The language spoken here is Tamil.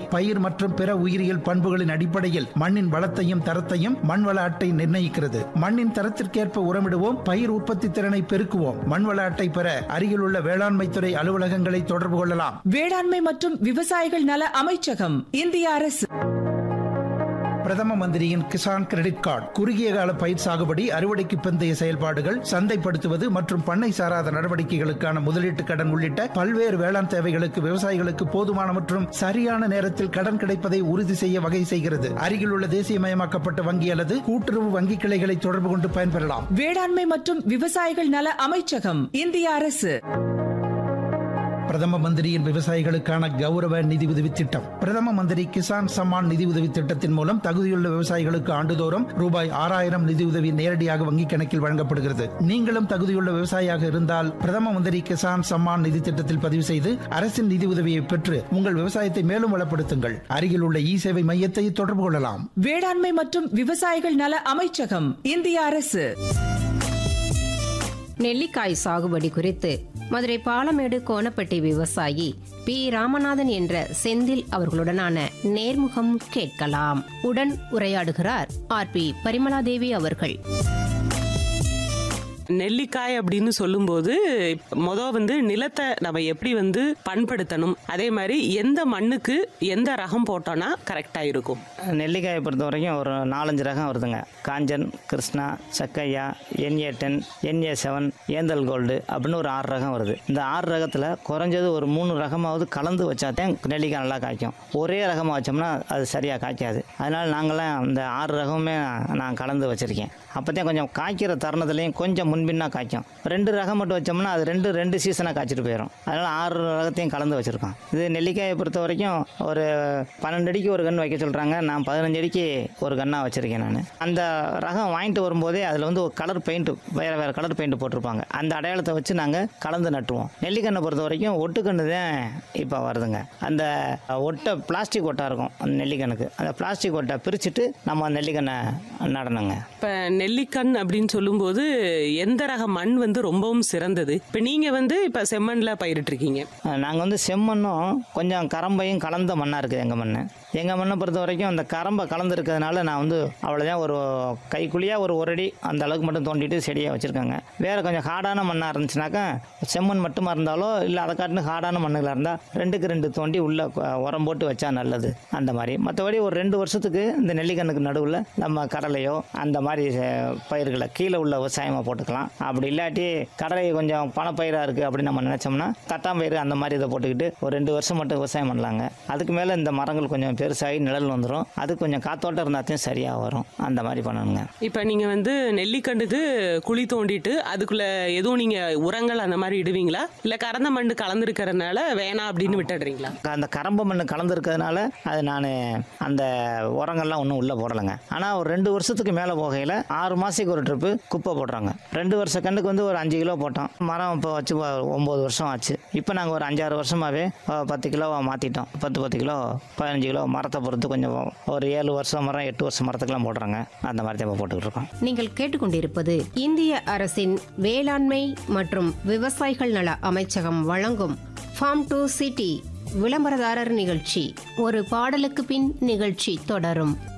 பயிர் மற்றும் பிற உயிரியல் பண்புகளின் அடிப்படையில் மண்ணின் வளத்தையும் தரத்தையும் மண்வள அட்டை நிர்ணயிக்கிறது மண்ணின் தரத்திற்கேற்ப உரமிடுவோம் பயிர் உற்பத்தி திறனை பெருக்குவோம் மண்வள அட்டை பெற அருகில் உள்ள வேளாண்மை துறை அலுவலகங்களை தொடர்பு கொள்ளலாம் வேளாண்மை மற்றும் விவசாயிகள் நல அமைச்சகம் இந்திய அரசு பிரதம மந்திரியின் கிசான் கிரெடிட் கார்டு குறுகிய கால பயிர் சாகுபடி அறுவடைக்கு பிந்தைய செயல்பாடுகள் சந்தைப்படுத்துவது மற்றும் பண்ணை சாராத நடவடிக்கைகளுக்கான முதலீட்டு கடன் உள்ளிட்ட பல்வேறு வேளாண் தேவைகளுக்கு விவசாயிகளுக்கு போதுமான மற்றும் சரியான நேரத்தில் கடன் கிடைப்பதை உறுதி செய்ய வகை செய்கிறது அருகில் உள்ள தேசியமயமாக்கப்பட்ட வங்கி அல்லது கூட்டுறவு வங்கி கிளைகளை தொடர்பு கொண்டு பயன்பெறலாம் வேளாண்மை மற்றும் விவசாயிகள் நல அமைச்சகம் இந்திய அரசு பிரதம மந்திரியின் விவசாயிகளுக்கான கௌரவ நிதி உதவி திட்டம் பிரதம மந்திரி கிசான் சம்மான் நிதி உதவி திட்டத்தின் மூலம் தகுதியுள்ள விவசாயிகளுக்கு ஆண்டுதோறும் ரூபாய் ஆறாயிரம் நிதி உதவி நேரடியாக வங்கிக் கணக்கில் வழங்கப்படுகிறது நீங்களும் தகுதியுள்ள விவசாயியாக இருந்தால் பிரதம மந்திரி கிசான் சம்மான் நிதி திட்டத்தில் பதிவு செய்து அரசின் நிதி உதவியை பெற்று உங்கள் விவசாயத்தை மேலும் வளப்படுத்துங்கள் அருகில் உள்ள இ சேவை மையத்தை தொடர்பு கொள்ளலாம் வேளாண்மை மற்றும் விவசாயிகள் நல அமைச்சகம் இந்திய அரசு நெல்லிக்காய் சாகுபடி குறித்து மதுரை பாலமேடு கோணப்பட்டி விவசாயி பி ராமநாதன் என்ற செந்தில் அவர்களுடனான நேர்முகம் கேட்கலாம் உடன் உரையாடுகிறார் ஆர் பி பரிமலாதேவி அவர்கள் நெல்லிக்காய் அப்படின்னு சொல்லும்போது மொத வந்து நிலத்தை நம்ம எப்படி வந்து பண்படுத்தணும் அதே மாதிரி எந்த மண்ணுக்கு எந்த ரகம் போட்டோம்னா கரெக்டா இருக்கும் நெல்லிக்காயை பொறுத்த வரைக்கும் ஒரு நாலஞ்சு ரகம் வருதுங்க காஞ்சன் கிருஷ்ணா சக்கையா என்ஏ டென் என்ஏ செவன் ஏந்தல் கோல்டு அப்படின்னு ஒரு ஆறு ரகம் வருது இந்த ஆறு ரகத்தில் குறைஞ்சது ஒரு மூணு ரகமாவது கலந்து வச்சாதான் நெல்லிக்காய் நல்லா காய்க்கும் ஒரே ரகமாக வச்சோம்னா அது சரியாக காய்க்காது அதனால் நாங்களாம் அந்த ஆறு ரகமுமே நான் கலந்து வச்சுருக்கேன் அப்போதான் கொஞ்சம் காய்க்கிற தருணத்துலேயும் கொஞ்சம் முன்பின்னா காய்க்கும் ரெண்டு ரகம் மட்டும் வச்சோம்னா அது ரெண்டு ரெண்டு சீசனாக காய்ச்சிட்டு போயிடும் அதனால் ஆறு ரகத்தையும் கலந்து வச்சுருக்கோம் இது நெல்லிக்காயை பொறுத்த வரைக்கும் ஒரு பன்னெண்டு அடிக்கு ஒரு கன்று வைக்க சொல்கிறாங்க நான் பதினஞ்சு அடிக்கு ஒரு கன்னாக வச்சுருக்கேன் நான் அந்த ரகம் வாங்கிட்டு வரும்போதே அதில் வந்து ஒரு கலர் பெயிண்ட் வேறு வேறு கலர் பெயிண்ட் போட்டிருப்பாங்க அந்த அடையாளத்தை வச்சு நாங்கள் கலந்து நட்டுவோம் நெல்லிக்கண்ணை பொறுத்த வரைக்கும் ஒட்டுக்கன்று தான் இப்போ வருதுங்க அந்த ஒட்டை பிளாஸ்டிக் ஒட்டா இருக்கும் அந்த நெல்லிக்கண்ணுக்கு அந்த பிளாஸ்டிக் ஒட்டை பிரிச்சுட்டு நம்ம நெல்லிக்கண்ணை நடணுங்க இப்ப நெல்லிக்கண் அப்படின்னு சொல்லும்போது எந்த ரக மண் வந்து ரொம்பவும் சிறந்தது இப்ப நீங்க வந்து இப்ப செம்மண்ல பயிரிட்டு இருக்கீங்க நாங்கள் வந்து செம்மண்ணும் கொஞ்சம் கரம்பையும் கலந்த மண்ணாக இருக்குது எங்கள் மண் எங்கள் மண்ணை பொறுத்த வரைக்கும் அந்த கரம்பை கலந்துருக்கிறதுனால நான் வந்து அவ்வளோதான் ஒரு கைக்குழியாக ஒரு ஒரு அடி அந்த அளவுக்கு மட்டும் தோண்டிட்டு செடியாக வச்சுருக்காங்க வேறு கொஞ்சம் ஹார்டான மண்ணாக இருந்துச்சுனாக்கா செம்மண் மட்டுமா இருந்தாலோ இல்லை அதை காட்டின ஹார்டான மண்ணுகளாக இருந்தால் ரெண்டுக்கு ரெண்டு தோண்டி உள்ளே உரம் போட்டு வச்சா நல்லது அந்த மாதிரி மற்றபடி ஒரு ரெண்டு வருஷத்துக்கு இந்த நெல்லிக்கண்ணுக்கு நடுவில் நம்ம கடலையோ அந்த மாதிரி அஹ், பயிர்களை கீழே உள்ள விவசாயமாக போட்டுக்கலாம் அப்படி இல்லாட்டி கடலை கொஞ்சம் பணப்பயிராக இருக்குது அப்படின்னு நம்ம நினச்சோம்னா தட்டாம்பயிறு அந்த மாதிரி இதை போட்டுக்கிட்டு ஒரு ரெண்டு வருஷம் மட்டும் விவசாயம் பண்ணலாங்க அதுக்கு மேலே இந்த மரங்கள் கொஞ்சம் பெருசாகி நிழல் வந்துடும் அது கொஞ்சம் காத்தோட்டம் இருந்தாத்தையும் சரியாக வரும் அந்த மாதிரி பண்ணணுங்க இப்ப நீங்க வந்து நெல்லிக்கண்டுக்கு குழி தோண்டிட்டு அதுக்குள்ள எதுவும் நீங்க உரங்கள் அந்த மாதிரி இடுவீங்களா இல்ல கறந்த மண் கலந்துருக்கறதுனால வேணாம் அப்படின்னு விட்டுடுறீங்களா அந்த கரம்பு மண் கலந்துருக்கிறதுனால அது நான் அந்த உரங்கள்லாம் ஒன்றும் உள்ளே போடலைங்க ஆனால் ஒரு ரெண்டு வருஷத்துக்கு மேலே போகையில் ஆறு மாதத்துக்கு ஒரு ட்ரிப்பு குப்பை போடுறாங்க ரெண்டு வருஷ கண்டுக்கு வந்து ஒரு அஞ்சு கிலோ போட்டோம் மரம் இப்போ வச்சு ஒ- ஒம்பது வருஷம் ஆச்சு இப்போ நாங்கள் ஒரு அஞ்சாறு வருஷமாகவே பத்து கிலோ மாற்றிட்டோம் பத்து பத்து கிலோ பதினஞ்சு கிலோ மரத்தை பொறுத்து கொஞ்சம் ஒரு ஏழு வருஷம் மரம் எட்டு வருஷம் மரத்துக்கெல்லாம் போடுறாங்க அந்த மாதிரி தான் இப்போ போட்டுக்கிட்டு இருக்கோம் நீங்கள் கேட்டுக்கொண்டிருப்பது இந்திய அரசின் வேளாண்மை மற்றும் விவசாயிகள் நல அமைச்சகம் வழங்கும் ஃபார்ம் டு சிட்டி விளம்பரதாரர் நிகழ்ச்சி ஒரு பாடலுக்கு பின் நிகழ்ச்சி தொடரும்